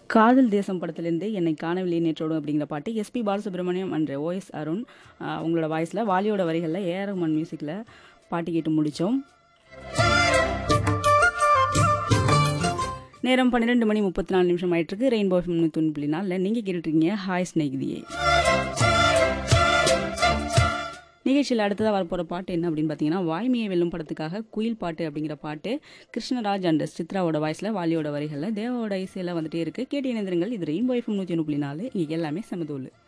காதல் தேசம் படத்திலேருந்து என்னை காணவில்லை நேற்றோடு அப்படிங்கிற பாட்டு SP Balasubrahmanyam and OS Arun ஆஹ் அவங்களோட வாய்ஸில் வாலியோட வரிகளில் ஏஆர் ரஹ்மான் மியூசிக்கில் பாட்டு கேட்டு முடித்தோம் நேரம் பன்னிரெண்டு மணி முப்பத்தி நாலு நிமிஷம் ஆயிட்டிருக்கு ரெயின்போ தொண்ணூற்றி புள்ளி நாலில் நீங்கள் கேட்டுட்ருக்கீங்க ஹாய் ஸ்நேகிதியே நிகழ்ச்சியில் அடுத்ததாக வரப்போகிற பாட்டு என்ன அப்படின்னு பார்த்தீங்கன்னா வாய்மையை வெல்லும் படத்துக்காக குயில் பாட்டு அப்படிங்கிற பாட்டு கிருஷ்ணராஜ் அண்ட் சித்ராவோட வாய்ஸில் வாலியோட வரிகளில் தேவாவோட இசையில் வந்துட்டே இருக்குது கேட்டு இணைந்திருங்கள் இது ரெயின்போ எஃப்எம் நூற்றி ஒன்று புள்ளி நாலு இங்கே எல்லாமே சமதூள்